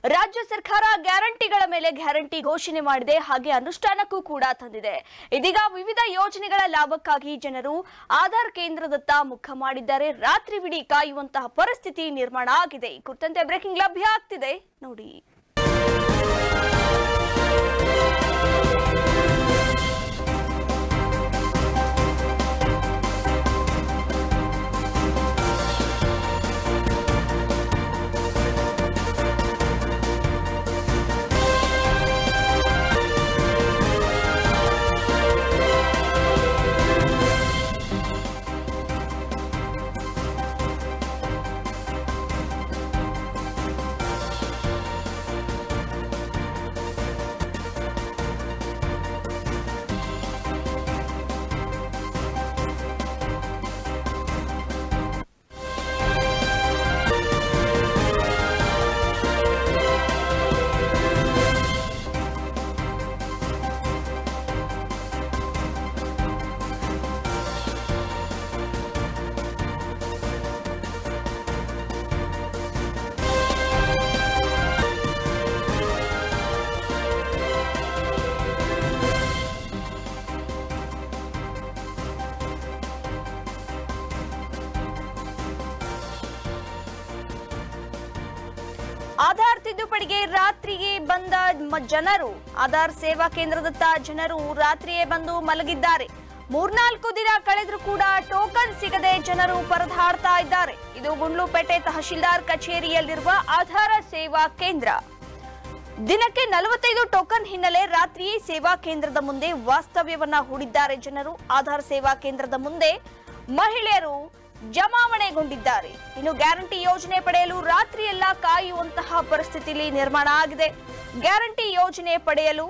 ರಾಜ್ಯ ಸರ್ಕಾರ ಗ್ಯಾರಂಟಿಗಳ ಮೇಲೆ ಗ್ಯಾರಂಟಿ ಘೋಷಣೆ ಮಾಡಿದೆ ಹಾಗೆ ಅನುಷ್ಠಾನಕ್ಕೂ ಕೂಡ ತಂದಿದೆ ಇದೀಗ ವಿವಿಧ ಯೋಜನೆಗಳ ಲಾಭಕ್ಕಾಗಿ ಜನರು ಆಧಾರ್ ಕೇಂದ್ರದತ್ತ ಮುಖ ಮಾಡಿದ್ದಾರೆ ರಾತ್ರಿವಿಡೀ ಕಾಯುವಂತಹ ಪರಿಸ್ಥಿತಿ ನಿರ್ಮಾಣ ಆಗಿದೆ ಈ ಕುರಿತಂತೆ ಬ್ರೇಕಿಂಗ್ ಲಭ್ಯ ಆಗ್ತಿದೆ ನೋಡಿ ಆಧಾರ್ ತಿದ್ದುಪಡಿಗೆ ರಾತ್ರಿಗೆ ಬಂದ ಮ- ಜನರು ಆಧಾರ್ ಸೇವಾ ಕೇಂದ್ರದತ್ತ ಜನರು ರಾತ್ರಿಯೇ ಬಂದು ಮಲಗಿದ್ದಾರೆ ಮೂರ್ನಾಲ್ಕು ದಿನ ಕಳೆದ್ರೂ ಕೂಡ ಟೋಕನ್ ಸಿಗದೆ ಜನರು ಪರದಾಡ್ತಾ ಇದ್ದಾರೆ ಇದು ಗುಂಡ್ಲುಪೇಟೆ ತಹಶೀಲ್ದಾರ್ ಕಚೇರಿಯಲ್ಲಿರುವ ಆಧಾರ ಸೇವಾ ಕೇಂದ್ರ ದಿನಕ್ಕೆ ನಲವತ್ತೈದು ಟೋಕನ್ ಹಿನ್ನೆಲೆ ರಾತ್ರಿಯೇ ಸೇವಾ ಕೇಂದ್ರದ ಮುಂದೆ ವಾಸ್ತವ್ಯವನ್ನ ಹೂಡಿದ್ದಾರೆ ಜನರು ಆಧಾರ್ ಸೇವಾ ಕೇಂದ್ರದ ಮುಂದೆ ಮಹಿಳೆಯರು ಜಮಾವಣೆಗೊಂಡಿದ್ದಾರೆ ಇನ್ನು ಗ್ಯಾರಂಟಿ ಯೋಜನೆ ಪಡೆಯಲು ರಾತ್ರಿಯೆಲ್ಲ ಕಾಯುವಂತಹ ಪರಿಸ್ಥಿತಿಯಲ್ಲಿ ನಿರ್ಮಾಣ ಆಗಿದೆ ಗ್ಯಾರಂಟಿ ಯೋಜನೆ ಪಡೆಯಲು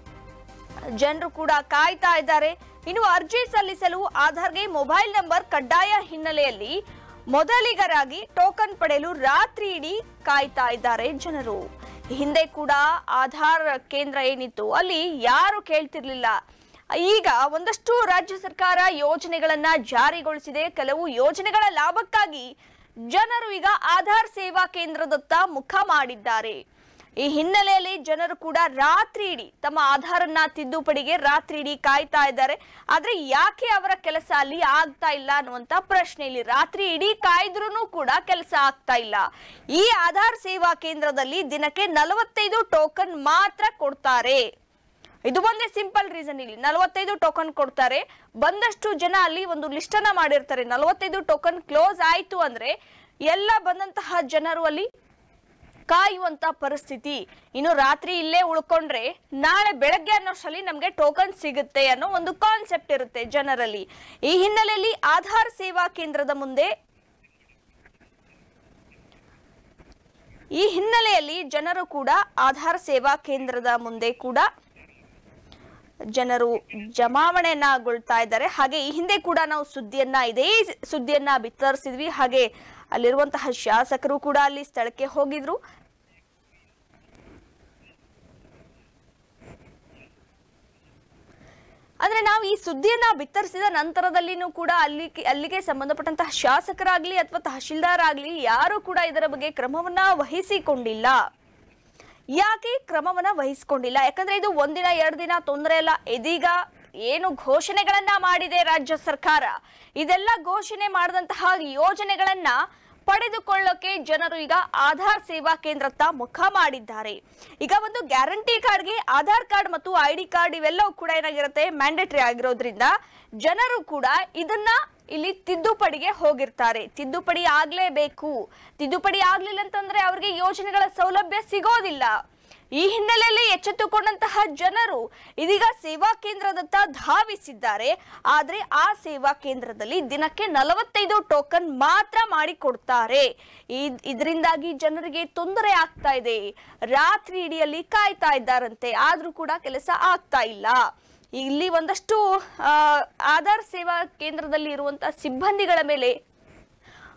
ಜನರು ಕೂಡ ಕಾಯ್ತಾ ಇದ್ದಾರೆ ಇನ್ನು ಅರ್ಜಿ ಸಲ್ಲಿಸಲು ಆಧಾರ್ಗೆ ಮೊಬೈಲ್ ನಂಬರ್ ಕಡ್ಡಾಯ ಹಿನ್ನೆಲೆಯಲ್ಲಿ ಮೊದಲಿಗರಾಗಿ ಟೋಕನ್ ಪಡೆಯಲು ರಾತ್ರಿ ಇಡೀ ಕಾಯ್ತಾ ಇದ್ದಾರೆ ಜನರು ಹಿಂದೆ ಕೂಡ ಆಧಾರ್ ಕೇಂದ್ರ ಏನಿತ್ತು ಅಲ್ಲಿ ಯಾರು ಕೇಳ್ತಿರ್ಲಿಲ್ಲ ಈಗ ಒಂದಷ್ಟು ರಾಜ್ಯ ಸರ್ಕಾರ ಯೋಜನೆಗಳನ್ನ ಜಾರಿಗೊಳಿಸಿದೆ ಕೆಲವು ಯೋಜನೆಗಳ ಲಾಭಕ್ಕಾಗಿ ಜನರು ಈಗ ಆಧಾರ್ ಸೇವಾ ಕೇಂದ್ರದತ್ತ ಮುಖ ಮಾಡಿದ್ದಾರೆ ಈ ಹಿನ್ನೆಲೆಯಲ್ಲಿ ಜನರು ಕೂಡ ರಾತ್ರಿ ಇಡೀ ತಮ್ಮ ಆಧಾರನ್ನ ತಿದ್ದುಪಡಿಗೆ ರಾತ್ರಿ ಇಡೀ ಕಾಯ್ತಾ ಇದ್ದಾರೆ ಆದ್ರೆ ಯಾಕೆ ಅವರ ಕೆಲಸ ಅಲ್ಲಿ ಆಗ್ತಾ ಇಲ್ಲ ಅನ್ನುವಂತ ಪ್ರಶ್ನೆ ಇಲ್ಲಿ ರಾತ್ರಿ ಇಡೀ ಕಾಯ್ದ್ರೂ ಕೂಡ ಕೆಲಸ ಆಗ್ತಾ ಇಲ್ಲ ಈ ಆಧಾರ್ ಸೇವಾ ಕೇಂದ್ರದಲ್ಲಿ ದಿನಕ್ಕೆ ನಲವತ್ತೈದು ಟೋಕನ್ ಮಾತ್ರ ಕೊಡ್ತಾರೆ ಇದು ಒಂದೇ ಸಿಂಪಲ್ ರೀಸನ್ ಇಲ್ಲಿ ನಲವತ್ತೈದು ಟೋಕನ್ ಕೊಡ್ತಾರೆ ಬಂದಷ್ಟು ಜನ ಅಲ್ಲಿ ಒಂದು ಲಿಸ್ಟ್ ಅನ್ನ ಮಾಡಿರ್ತಾರೆ ನಲವತ್ತೈದು ಟೋಕನ್ ಕ್ಲೋಸ್ ಆಯ್ತು ಅಂದ್ರೆ ಎಲ್ಲ ಬಂದಂತಹ ಜನರು ಅಲ್ಲಿ ಕಾಯುವಂತ ಪರಿಸ್ಥಿತಿ ಇನ್ನು ರಾತ್ರಿ ಇಲ್ಲೇ ಉಳ್ಕೊಂಡ್ರೆ ನಾಳೆ ಬೆಳಗ್ಗೆ ಅನ್ನೋಷ್ಟರಲ್ಲಿ ನಮಗೆ ಟೋಕನ್ ಸಿಗುತ್ತೆ ಅನ್ನೋ ಒಂದು ಕಾನ್ಸೆಪ್ಟ್ ಇರುತ್ತೆ ಜನರಲ್ಲಿ ಈ ಹಿನ್ನೆಲೆಯಲ್ಲಿ ಆಧಾರ್ ಸೇವಾ ಕೇಂದ್ರದ ಮುಂದೆ ಈ ಹಿನ್ನೆಲೆಯಲ್ಲಿ ಜನರು ಕೂಡ ಆಧಾರ್ ಸೇವಾ ಕೇಂದ್ರದ ಮುಂದೆ ಕೂಡ ಜನರು ಜಮಾವಣೆಯನ್ನಗೊಳ್ತಾ ಇದ್ದಾರೆ ಹಾಗೆ ಈ ಹಿಂದೆ ಕೂಡ ನಾವು ಸುದ್ದಿಯನ್ನ ಇದೇ ಸುದ್ದಿಯನ್ನ ಬಿತ್ತರಿಸಿದ್ವಿ ಹಾಗೆ ಅಲ್ಲಿರುವಂತಹ ಶಾಸಕರು ಕೂಡ ಅಲ್ಲಿ ಸ್ಥಳಕ್ಕೆ ಹೋಗಿದ್ರು ಅಂದ್ರೆ ನಾವು ಈ ಸುದ್ದಿಯನ್ನ ಬಿತ್ತರಿಸಿದ ನಂತರದಲ್ಲಿನೂ ಕೂಡ ಅಲ್ಲಿ ಅಲ್ಲಿಗೆ ಸಂಬಂಧಪಟ್ಟಂತಹ ಶಾಸಕರಾಗ್ಲಿ ಅಥವಾ ತಹಶೀಲ್ದಾರ್ ಆಗ್ಲಿ ಯಾರು ಕೂಡ ಇದರ ಬಗ್ಗೆ ಕ್ರಮವನ್ನ ವಹಿಸಿಕೊಂಡಿಲ್ಲ ಯಾಕೆ ಕ್ರಮವನ್ನ ವಹಿಸಿಕೊಂಡಿಲ್ಲ ಯಾಕಂದ್ರೆ ಇದು ಒಂದಿನ ಎರಡು ದಿನ ತೊಂದರೆ ಇಲ್ಲ ಇದೀಗ ಏನು ಘೋಷಣೆಗಳನ್ನ ಮಾಡಿದೆ ರಾಜ್ಯ ಸರ್ಕಾರ ಇದೆಲ್ಲ ಘೋಷಣೆ ಮಾಡಿದಂತಹ ಯೋಜನೆಗಳನ್ನ ಪಡೆದುಕೊಳ್ಳೋಕೆ ಜನರು ಈಗ ಆಧಾರ್ ಸೇವಾ ಕೇಂದ್ರತ್ತ ಮುಖ ಮಾಡಿದ್ದಾರೆ ಈಗ ಒಂದು ಗ್ಯಾರಂಟಿ ಕಾರ್ಡ್ಗೆ ಆಧಾರ್ ಕಾರ್ಡ್ ಮತ್ತು ಐ ಡಿ ಕಾರ್ಡ್ ಇವೆಲ್ಲವೂ ಕೂಡ ಏನಾಗಿರುತ್ತೆ ಮ್ಯಾಂಡೇಟರಿ ಆಗಿರೋದ್ರಿಂದ ಜನರು ಕೂಡ ಇದನ್ನ ಇಲ್ಲಿ ತಿದ್ದುಪಡಿಗೆ ಹೋಗಿರ್ತಾರೆ ತಿದ್ದುಪಡಿ ಆಗ್ಲೇಬೇಕು ತಿದ್ದುಪಡಿ ಆಗ್ಲಿಲ್ಲ ಅಂತಂದ್ರೆ ಅವ್ರಿಗೆ ಯೋಜನೆಗಳ ಸೌಲಭ್ಯ ಸಿಗೋದಿಲ್ಲ ಈ ಹಿನ್ನೆಲೆಯಲ್ಲಿ ಎಚ್ಚೆತ್ತುಕೊಂಡಂತಹ ಜನರು ಇದೀಗ ಸೇವಾ ಕೇಂದ್ರದತ್ತ ಧಾವಿಸಿದ್ದಾರೆ ಆದ್ರೆ ಆ ಸೇವಾ ಕೇಂದ್ರದಲ್ಲಿ ದಿನಕ್ಕೆ ನಲವತ್ತೈದು ಟೋಕನ್ ಮಾತ್ರ ಮಾಡಿಕೊಡ್ತಾರೆ ಇದ್- ಇದರಿಂದಾಗಿ ಜನರಿಗೆ ತೊಂದರೆ ಆಗ್ತಾ ಇದೆ ರಾತ್ರಿ ಇಡಿಯಲ್ಲಿ ಕಾಯ್ತಾ ಇದ್ದಾರಂತೆ ಆದ್ರೂ ಕೂಡ ಕೆಲಸ ಆಗ್ತಾ ಇಲ್ಲ ಇಲ್ಲಿ ಒಂದಷ್ಟು ಆ, ಆಧಾರ್ ಸೇವಾ ಕೇಂದ್ರದಲ್ಲಿ ಇರುವಂತಹ ಸಿಬ್ಬಂದಿಗಳ ಮೇಲೆ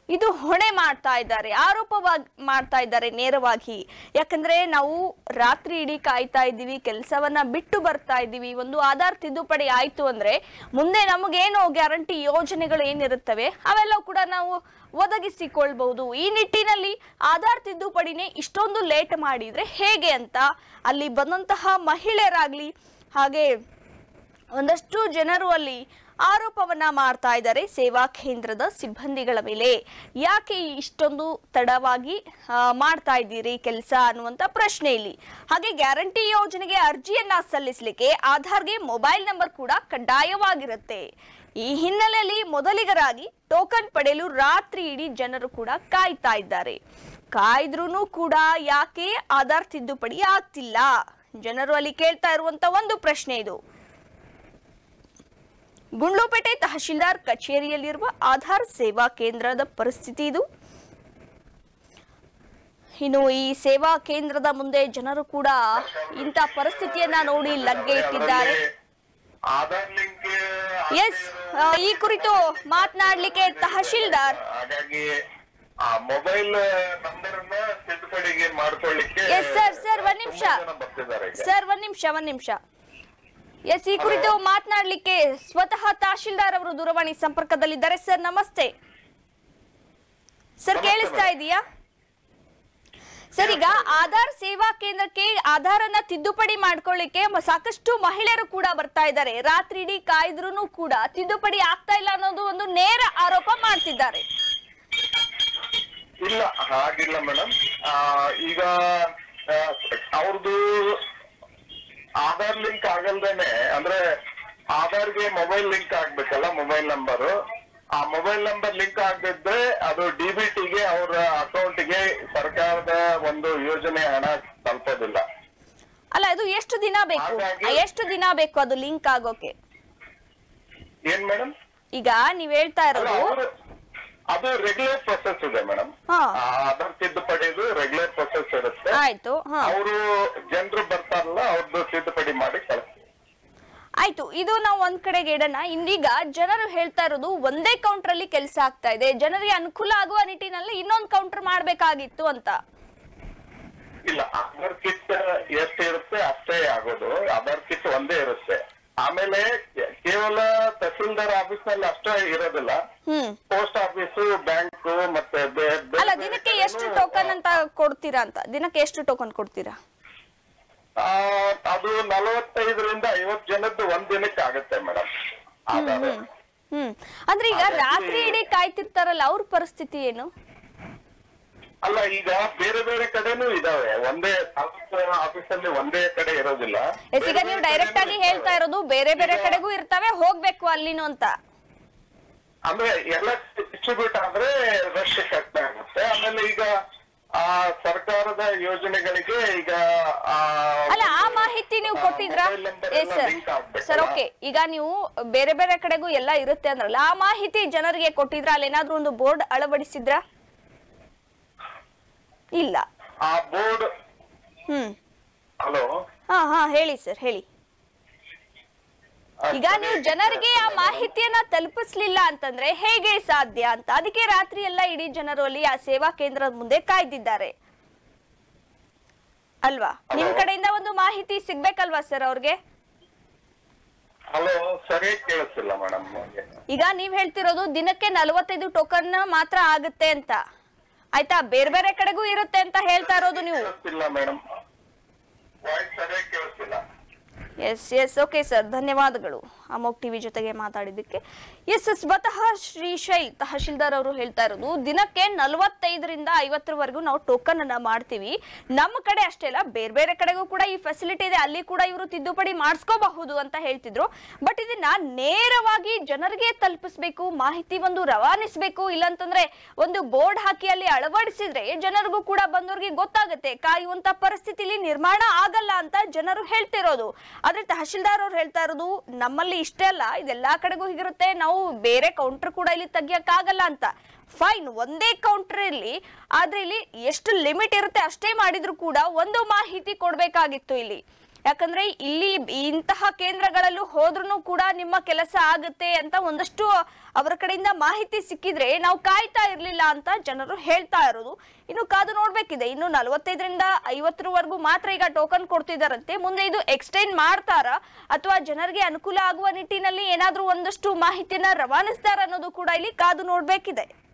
ಇದು ಹೊಣೆ ಮಾಡ್ತಾ ಇದ್ದಾರೆ ಆರೋಪವಾಗಿ ಮಾಡ್ತಾ ಇದ್ದಾರೆ ನೇರವಾಗಿ ಯಾಕಂದ್ರೆ ನಾವು ರಾತ್ರಿ ಇಡೀ ಕಾಯ್ತಾ ಇದ್ದೀವಿ ಕೆಲಸವನ್ನ ಬಿಟ್ಟು ಬರ್ತಾ ಇದ್ದೀವಿ ಒಂದು ಆಧಾರ್ ತಿದ್ದುಪಡಿ ಆಯ್ತು ಅಂದ್ರೆ ಮುಂದೆ ನಮಗೇನು ಗ್ಯಾರಂಟಿ ಯೋಜನೆಗಳು ಏನಿರುತ್ತವೆ ಅವೆಲ್ಲ ಕೂಡ ನಾವು ಒದಗಿಸಿಕೊಳ್ಬಹುದು ಈ ನಿಟ್ಟಿನಲ್ಲಿ ಆಧಾರ್ ತಿದ್ದುಪಡಿನೇ ಇಷ್ಟೊಂದು ಲೇಟ್ ಮಾಡಿದ್ರೆ ಹೇಗೆ ಅಂತ ಅಲ್ಲಿ ಬಂದಂತಹ ಮಹಿಳೆಯರಾಗ್ಲಿ ಹಾಗೆ ಒಂದಷ್ಟು ಜನರು ಅಲ್ಲಿ ಆರೋಪವನ್ನ ಮಾಡ್ತಾ ಇದ್ದಾರೆ ಸೇವಾ ಕೇಂದ್ರದ ಸಿಬ್ಬಂದಿಗಳ ಮೇಲೆ ಯಾಕೆ ಇಷ್ಟೊಂದು ತಡವಾಗಿ ಆ, ಮಾಡ್ತಾ ಇದ್ದೀರಿ ಕೆಲಸ ಅನ್ನುವಂತ ಪ್ರಶ್ನೆ ಇಲ್ಲಿ ಹಾಗೆ ಗ್ಯಾರಂಟಿ ಯೋಜನೆಗೆ ಅರ್ಜಿಯನ್ನ ಸಲ್ಲಿಸಲಿಕ್ಕೆ ಆಧಾರ್ಗೆ ಮೊಬೈಲ್ ನಂಬರ್ ಕೂಡ ಕಡ್ಡಾಯವಾಗಿರುತ್ತೆ ಈ ಹಿನ್ನೆಲೆಯಲ್ಲಿ ಮೊದಲಿಗರಾಗಿ ಟೋಕನ್ ಪಡೆಯಲು ರಾತ್ರಿ ಇಡೀ ಜನರು ಕೂಡ ಕಾಯ್ತಾ ಇದ್ದಾರೆ ಕಾಯ್ದ್ರೂ ಕೂಡ ಯಾಕೆ ಆಧಾರ್ ತಿದ್ದುಪಡಿ ಆಗ್ತಿಲ್ಲ ಜನರು ಅಲ್ಲಿ ಕೇಳ್ತಾ ಇರುವಂತ ಒಂದು ಪ್ರಶ್ನೆ ಇದು ಗುಂಡ್ಲುಪೇಟೆ ತಹಶೀಲ್ದಾರ್ ಕಚೇರಿಯಲ್ಲಿರುವ ಆಧಾರ್ ಸೇವಾ ಕೇಂದ್ರದ ಪರಿಸ್ಥಿತಿ ಇದು ಇನ್ನು ಈ ಸೇವಾ ಕೇಂದ್ರದ ಮುಂದೆ ಜನರು ಕೂಡ ಇಂಥ ಪರಿಸ್ಥಿತಿಯನ್ನ ನೋಡಿ ಲಗ್ಗೆ ಇಟ್ಟಿದ್ದಾರೆ ಆಧಾರ್ ಲಿಂಕ್ ಎಸ್ ಈ ಕುರಿತು ಮಾತನಾಡ್ಲಿಕ್ಕೆ ತಹಶೀಲ್ದಾರ್ ಹಾಗಾಗಿ ಆ ಮೊಬೈಲ್ ನಂಬರ್ ಅನ್ನ ತಿದ್ದುಪಡಿಗೆ ಮಾಡ್ಕೊಳ್ಳಿಕ್ಕೆ ಎಸ್ ಸರ್ ಸರ್ ಒಂದ್ ನಿಮಿಷ ತುಂಬಾ ಜನ ಬರ್ತಿದ್ದಾರೆ ಈಗ. ಸರ್ ಒಂದ್ ನಿಮಿಷ ಒಂದ್ ನಿಮಿಷ ಎಸ್ ಈ ಕುರಿತು ಮಾತನಾಡ್ಲಿಕ್ಕೆ ಸ್ವತಃ ತಹಶೀಲ್ದಾರ್ ಅವರು ದೂರವಾಣಿ ಸಂಪರ್ಕದಲ್ಲಿದ್ದಾರೆ ಸರ್ ನಮಸ್ತೆ ಸರ್ ನಮಸ್ತೆ ಕೇಳಿಸ್ತಾ madam. ಇದೆಯಾ ಸರ್ ಈಗ ಆಧಾರ್ ಸೇವಾ ಕೇಂದ್ರಕ್ಕೆ ಆಧಾರನ್ನ ತಿದ್ದುಪಡಿ ಮಾಡ್ಕೊಳ್ಳಿಕ್ಕೆ ಮ- ಸಾಕಷ್ಟು ಮಹಿಳೆಯರು ಕೂಡ ಬರ್ತಾ ಇದ್ದಾರೆ ರಾತ್ರಿ ಇಡೀ ಕಾಯ್ದ್ರೂ ಕೂಡ ತಿದ್ದುಪಡಿ ಆಗ್ತಾ ಇಲ್ಲ ಅನ್ನೋದು ಒಂದು ನೇರ ಆರೋಪ ಮಾಡ್ತಿದ್ದಾರೆ ಇಲ್ಲ ಹಾಗಿಲ್ಲ ಮೇಡಮ್ ಈಗ ಅವ್ರದ್ದು ಆಧಾರ್ ಲಿಂಕ್ ಆಗಲ್ದೇನೆ ಅಂದ್ರೆ ಆಧಾರ್ಗೆ ಮೊಬೈಲ್ ಲಿಂಕ್ ಆಗ್ಬೇಕಲ್ಲ ಮೊಬೈಲ್ ನಂಬರ್ ಆ ಮೊಬೈಲ್ ನಂಬರ್ ಲಿಂಕ್ ಆಗದಿದ್ರೆ ಅದು ಡಿ ಬಿ ಟಿಗೆ ಅವರ ಅಕೌಂಟ್ಗೆ ಸರ್ಕಾರದ ಒಂದು ಯೋಜನೆ ಹಣ ತಲುಪೋದಿಲ್ಲ ಅಲ್ಲ ಅದು ಎಷ್ಟು ದಿನ ಬೇಕು ಹಾಗಾಗಿ- ಎಷ್ಟು ದಿನ ಬೇಕು ಅದು ಲಿಂಕ್ ಆಗೋಕೆ ಏನ್ ಮೇಡಮ್ ಈಗ ನೀವ್ ಹೇಳ್ತಾ ಅಲ್ಲ ಇರೋದು ಅವ್ರು- ಅದು ರೆಗ್ಯುಲರ್ ಪ್ರೊಸೆಸ್ ಇದೆ ಮೇಡಮ್ ಹಾ ಆಧಾರ್ ತಿದ್ದುಪಡಿದು ರೆಗ್ಯುಲರ್ ಪ್ರೊಸೆಸ್ ಇರುತ್ತೆ ಆಯ್ತು ಹಾ ಅವರು ಜನರು ಬರ್ತಾರಲ್ಲ ಅವ್ರದ್ದು ತಿದ್ದುಪಡಿ ಮಾಡಿ ಕಳಿಸ್ತೀವಿ ಆಯ್ತು ಇದು ನಾವು ಒಂದ್ ಕಡೆಗೆ ಇಡೋಣ ಇಂದೀಗ ಜನರು ಹೇಳ್ತಾ ಇರೋದು ಒಂದೇ ಕೌಂಟರ್ ಅಲ್ಲಿ ಕೆಲಸ ಆಗ್ತಾ ಇದೆ ಜನರಿಗೆ ಅನುಕೂಲ ಆಗುವ ನಿಟ್ಟಿನಲ್ಲಿ ಇನ್ನೊಂದು ಕೌಂಟರ್ ಮಾಡ್ಬೇಕಾಗಿತ್ತು ಅಂತ ಇಲ್ಲ ಆಧಾರ್ ಕಿಟ್ ಎಷ್ಟು ಇರುತ್ತೆ ಅಷ್ಟೇ ಆಗೋದು ಆಧಾರ್ ಕಿಟ್ ಒಂದೇ ಇರುತ್ತೆ ಆಮೇಲೆ ಕೇ- ಕೇವಲ ತಹಸೀಲ್ದಾರ್ ಆಫೀಸ್ ನಲ್ಲಿ ಅಷ್ಟೇ ಇರೋದಿಲ್ಲ ಹ್ಮ್ ಪೋಸ್ಟ್ ಆಫೀಸು ಬ್ಯಾಂಕ್ ಮತ್ತೆ ಬೇ- ಬೇರೆ ಅಲ್ಲ ಬೇರೆ ದಿನಕ್ಕೆ ಕಡೆನೂ, ಎಷ್ಟು ಟೋಕನ್ ಅಂತ ಕೊಡ್ತೀರಾ ಅಂತ ದಿನಕ್ಕೆ ಎಷ್ಟು ಟೋಕನ್ ಕೊಡ್ತೀರಾ ಆ, ಅದು ನಲವತ್ತೈದರಿಂದ ಐವತ್ತು ಜನದ್ದು ಒಂದ್ ದಿನಕ್ಕೆ ಆಗುತ್ತೆ ಮೇಡಮ್ ಆಧಾರ್ ಹ್ಮ್ ಅಂದ್ರೆ ಈಗ ಹಾಗಾಗಿ- ರಾತ್ರಿ ಇಡೀ ಕಾಯ್ತಿರ್ತಾರಲ್ಲ ಅವ್ರ ಪರಿಸ್ಥಿತಿ ಏನು ಅಲ್ಲ ಈಗ ಬೇರೆ ಬೇರೆ ಕಡೆನೂ ಇದಾವೆ ಒಂದೇ ಆಫೀಸ್ ಅಲ್ಲಿ ಒಂದೇ ಕಡೆ ಇರೋದಿಲ್ಲ ಎಸ್ ಈಗ ನೀವು ಡೈರೆಕ್ಟ್ ಆಗಿ ಹೇಳ್ತಾ ಇರೋದು ಬೇರೆ ಬೇರೆ ಕಡೆಗೂ ಇರ್ತವೆ ಹೋಗ್ಬೇಕು ಅಲ್ಲಿನೂ ಅಂತ ಅಂದ್ರೆ ಎಲ್ಲ ಡಿಸ್ಟ್ರಿಬ್ಯೂಟ್ ಆದ್ರೆ ರಶ್ ಕಡಿಮೆ ಆಗುತ್ತೆ ಆಮೇಲೆ ಈಗ ಆ ಸರ್ಕಾರದ ಯೋಜನೆಗಳಿಗೆ ಈಗ ಆ ಅಲ್ಲ ಆ ಮಾಹಿತಿ ನೀವು ಆ, ಕೊಟ್ಟಿದ್ರಾ mobile number ಎಸ್ ಎಲ್ಲ ಸರ್ link ಆಗ್ಬೇಕಲ್ಲ? ಸರ್ ಓಕೆ ಈಗ ನೀವು ಬೇರೆ ಬೇರೆ ಕಡೆಗೂ ಎಲ್ಲ ಇರುತ್ತೆ ಅಂದ್ರಲ್ಲ ಆ ಮಾಹಿತಿ ಜನರಿಗೆ ಕೊಟ್ಟಿದ್ರಾ ಅಲ್ಲಿ ಏನಾದ್ರೂ ಒಂದು ಬೋರ್ಡ್ ಅಳವಡಿಸಿದ್ರಾ ಇಲ್ಲ ಆ ಬೋರ್ಡ್ ಹ್ಮ್ ಹಲೋ ಹಾ ಹಾ ಹೇಳಿ ಸರ್ ಹೇಳಿ ಈಗ ನೀವು ಜನರಿಗೆ ಆ ಮಾಹಿತಿಯನ್ನ ತಲುಪಿಸ್ಲಿಲ್ಲ ಅಂತಂದ್ರೆ ಹೇಗೆ ಸಾಧ್ಯ ಅಂತ ಅದಕ್ಕೆ ರಾತ್ರಿ ಎಲ್ಲ ಇಡೀ ಜನರು ಅಲ್ಲಿ ಆ ಸೇವಾ ಕೇಂದ್ರದ ಮುಂದೆ ಕಾಯ್ದಿದ್ದಾರೆ ಅಲ್ವಾ ನಿಮ್ Hello? ಕಡೆಯಿಂದ ಒಂದು ಮಾಹಿತಿ ಸಿಗ್ಬೇಕಲ್ವಾ ಸರ್ ಅವ್ರಿಗೆ ಹಲೋ ಸರಿಯಾಗಿ ಕೇಳಿಸ್ತಿಲ್ಲ ಮೇಡಮ್ ಈಗ ನೀವ್ ಹೇಳ್ತಿರೋದು ದಿನಕ್ಕೆ ನಲವತ್ತೈದು ಟೋಕನ್ ಮಾತ್ರ ಆಗುತ್ತೆ ಅಂತ ಆಯ್ತಾ ಬೇರೆ ಬೇರೆ ಕಡೆಗೂ ಇರುತ್ತೆ ಅಂತ ಹೇಳ್ತಾ ಇರೋದು ನೀವು ಕೇಳಿಸ್ತಿಲ್ಲ ಮೇಡಮ್ ವಾಯ್ಸ್ ಸರಿಯಾಗಿ ಕೇಳಿಸ್ತಿಲ್ಲ ಎಸ್ ಎಸ್ ಓಕೆ ಸರ್ ಧನ್ಯವಾದಗಳು ಅಮೋಕ್ ಟಿವಿ ಜೊತೆಗೆ ಮಾತಾಡಿದ್ದಕ್ಕೆ ಎಸ್ ಎಸ್ ಸ್ವತಃ ಶ್ರೀಶೈಲ್ ತಹಶೀಲ್ದಾರ್ ಅವರು ಹೇಳ್ತಾ ಇರೋದು ದಿನಕ್ಕೆ ನಲವತ್ತೈದರಿಂದ ಐವತ್ತರವರೆಗೂ ನಾವು ಟೋಕನ್ ಅನ್ನ ಮಾಡ್ತೀವಿ ನಮ್ಮ ಕಡೆ ಅಷ್ಟೇ ಅಲ್ಲ ಬೇರೆ ಬೇರೆ ಕಡೆಗೂ ಕೂಡ ಈ ಫೆಸಿಲಿಟಿ ಇದೆ ಅಲ್ಲಿ ಕೂಡ ಇವರು ತಿದ್ದುಪಡಿ ಮಾಡಿಸ್ಕೋಬಹುದು ಅಂತ ಹೇಳ್ತಿದ್ರು ಬಟ್ ಇದನ್ನ ನೇರವಾಗಿ ಜನರಿಗೆ ತಲುಪಿಸ್ಬೇಕು ಮಾಹಿತಿ ಒಂದು ರವಾನಿಸ್ಬೇಕು ಇಲ್ಲಂತಂದ್ರೆ ಒಂದು ಬೋರ್ಡ್ ಹಾಕಿ ಅಲ್ಲಿ ಅಳವಡಿಸಿದ್ರೆ ಜನರಿಗೂ ಕೂಡ ಬಂದವ್ರಿಗೆ ಗೊತ್ತಾಗುತ್ತೆ ಕಾಯುವಂತ ಪರಿಸ್ಥಿತಿಲಿ ನಿರ್ಮಾಣ ಆಗಲ್ಲ ಅಂತ ಜನರು ಹೇಳ್ತಿರೋದು ಆದ್ರೆ ತಹಶೀಲ್ದಾರ್ ಅವ್ರು ಹೇಳ್ತಾ ಇರೋದು ನಮ್ಮಲ್ಲಿ ಇಷ್ಟೇ ಅಲ್ಲ ಇದೆಲ್ಲಾ ಕಡೆಗೂ ಹೀಗಿರುತ್ತೆ ನಾವು ಬೇರೆ ಕೌಂಟರ್ ಕೂಡ ಇಲ್ಲಿ ತೆಗಿಯಕ್ಕಾಗಲ್ಲ ಅಂತ ಫೈನ್ ಒಂದೇ ಕೌಂಟರ್ ಇಲ್ಲಿ ಆದ್ರೆ ಇಲ್ಲಿ ಎಷ್ಟು ಲಿಮಿಟ್ ಇರುತ್ತೆ ಅಷ್ಟೇ ಮಾಡಿದ್ರು ಕೂಡ ಒಂದು ಮಾಹಿತಿ ಕೊಡ್ಬೇಕಾಗಿತ್ತು ಇಲ್ಲಿ ಯಾಕಂದ್ರೆ ಇಲ್ಲಿ ಇಂತಹ ಕೇಂದ್ರಗಳಲ್ಲೂ ಹೋದ್ರೂ ಕೂಡ ನಿಮ್ಮ ಕೆಲಸ ಆಗುತ್ತೆ ಅಂತ ಒಂದಷ್ಟು ಅವರ ಕಡೆಯಿಂದ ಮಾಹಿತಿ ಸಿಕ್ಕಿದ್ರೆ ನಾವು ಕಾಯ್ತಾ ಇರ್ಲಿಲ್ಲ ಅಂತ ಜನರು ಹೇಳ್ತಾ ಇರೋದು ಇನ್ನು ಕಾದು ನೋಡ್ಬೇಕಿದೆ ಇನ್ನು ನಲವತ್ತೈದರಿಂದ ಐವತ್ತರವರೆಗೂ ಮಾತ್ರ ಈಗ ಟೋಕನ್ ಕೊಡ್ತಿದಾರಂತೆ ಮುಂದೆ ಇದು ಎಕ್ಸ್ಟೆಂಡ್ ಮಾಡ್ತಾರಾ ಅಥವಾ ಜನರಿಗೆ ಅನುಕೂಲ ಆಗುವ ನಿಟ್ಟಿನಲ್ಲಿ ಏನಾದ್ರೂ ಒಂದಷ್ಟು ಮಾಹಿತಿಯನ್ನ ರವಾನಿಸ್ತಾರ ಅನ್ನೋದು ಕೂಡ ಇಲ್ಲಿ ಕಾದು ನೋಡ್ಬೇಕಿದೆ